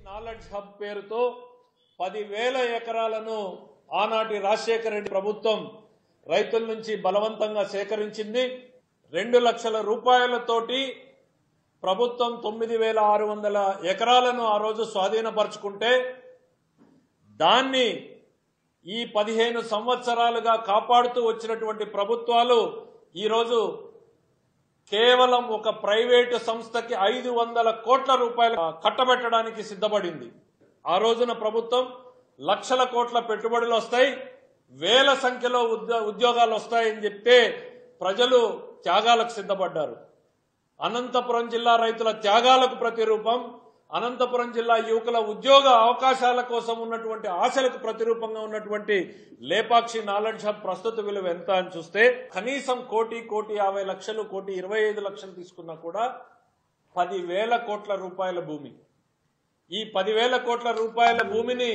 knowledge hub పేరుతో పదివేల ఎకరాలను ఆనాటి రాజశేఖర రెడ్డి ప్రభుత్వం రైతుల నుంచి బలవంతంగా సేకరించింది రెండు లక్షల రూపాయలతోటి ప్రభుత్వం తొమ్మిది వేల ఆరు వందల ఎకరాలను ఆ రోజు స్వాధీనపరుచుకుంటే దాన్ని ఈ పదిహేను సంవత్సరాలుగా కాపాడుతూ వచ్చినటువంటి ప్రభుత్వాలు ఈరోజు కేవలం ఒక ప్రైవేటు సంస్థకి ఐదు వందల కోట్ల రూపాయలు కట్టబెట్టడానికి సిద్ధపడింది ఆ రోజున ప్రభుత్వం లక్షల కోట్ల పెట్టుబడులు వస్తాయి వేల సంఖ్యలో ఉద్యో- ఉద్యోగాలు వస్తాయని చెప్తే ప్రజలు త్యాగాలకు సిద్ధపడ్డారు అనంతపురం జిల్లా రైతుల త్యాగాలకు ప్రతిరూపం అనంతపురం జిల్లా యువకుల ఉద్యోగ అవకాశాల కోసం ఉన్నటువంటి ఆశలకు ప్రతిరూపంగా ఉన్నటువంటి లేపాక్షి నాలెడ్జ్ హబ్ ప్రస్తుత విలువ ఎంత అని చూస్తే కనీసం కోటి కోటి యాభై లక్షలు కోటి ఇరవై ఐదు లక్షలు తీసుకున్నా కూడా పదివేల కోట్ల రూపాయల భూమి ఈ పదివేల కోట్ల రూపాయల భూమిని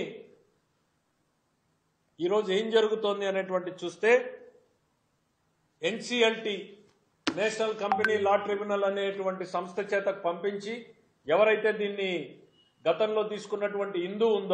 ఈరోజు ఏం జరుగుతోంది అనేటువంటి చూస్తే NCLT national company law tribunal అనేటువంటి సంస్థ చేత పంపించి ఎవరైతే దీన్ని గతంలో తీసుకున్నటువంటి హిందూ ఉందో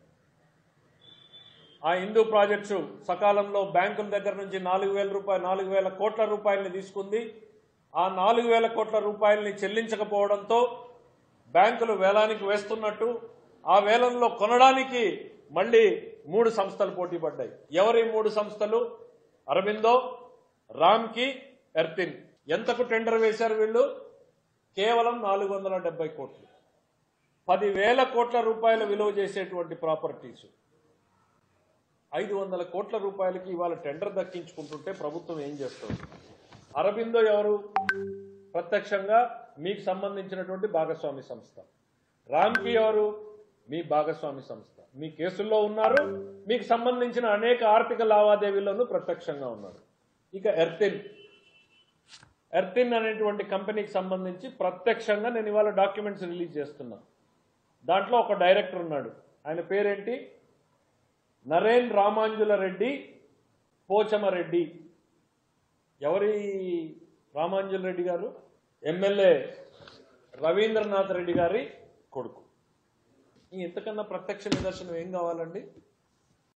ఆ హిందూ ప్రాజెక్ట్స్ సకాలంలో బ్యాంకుల దగ్గర నుంచి నాలుగు వేల రూపాయలు నాలుగు వేల కోట్ల రూపాయలని తీసుకుంది ఆ నాలుగు వేల కోట్ల రూపాయలని చెల్లించకపోవడంతో బ్యాంకులు వేలానికి వేస్తున్నట్టు ఆ వేలంలో కొనడానికి మళ్ళీ మూడు సంస్థలు పోటీ పడ్డాయి ఎవరి మూడు సంస్థలు అరవిందో రామ్కి ఎర్తిన్ ఎంతకు టెండర్ వేశారు వీళ్ళు కేవలం నాలుగు వందల డెబ్బై కోట్లు పదివేల కోట్ల రూపాయల విలువ చేసేటువంటి ప్రాపర్టీస్ ఐదు వందల కోట్ల రూపాయలకి ఇవాళ టెండర్ దక్కించుకుంటుంటే ప్రభుత్వం ఏం చేస్తుంది అరబిందో ఎవరు ప్రత్యక్షంగా మీకు సంబంధించినటువంటి భాగస్వామి సంస్థ రామ్కి ఎవరు మీ భాగస్వామి సంస్థ మీ కేసుల్లో ఉన్నారు మీకు సంబంధించిన అనేక ఆర్థిక లావాదేవీల్లోనూ ప్రత్యక్షంగా ఉన్నారు ఇక ఎర్తిన్ ఎర్తిన్ అనేటువంటి కంపెనీకి సంబంధించి ప్రత్యక్షంగా నేను ఇవాళ డాక్యుమెంట్స్ రిలీజ్ చేస్తున్నా దాంట్లో ఒక డైరెక్టర్ ఉన్నాడు ఆయన పేరేంటి నరేన్ రామాంజుల రెడ్డి పోచమరెడ్డి ఎవరి రామాంజుల రెడ్డి గారు ఎమ్మెల్యే రవీంద్రనాథ్ రెడ్డి గారి కొడుకు ఈ ఇంతకన్నా ప్రత్యక్ష నిదర్శనం ఏం కావాలండి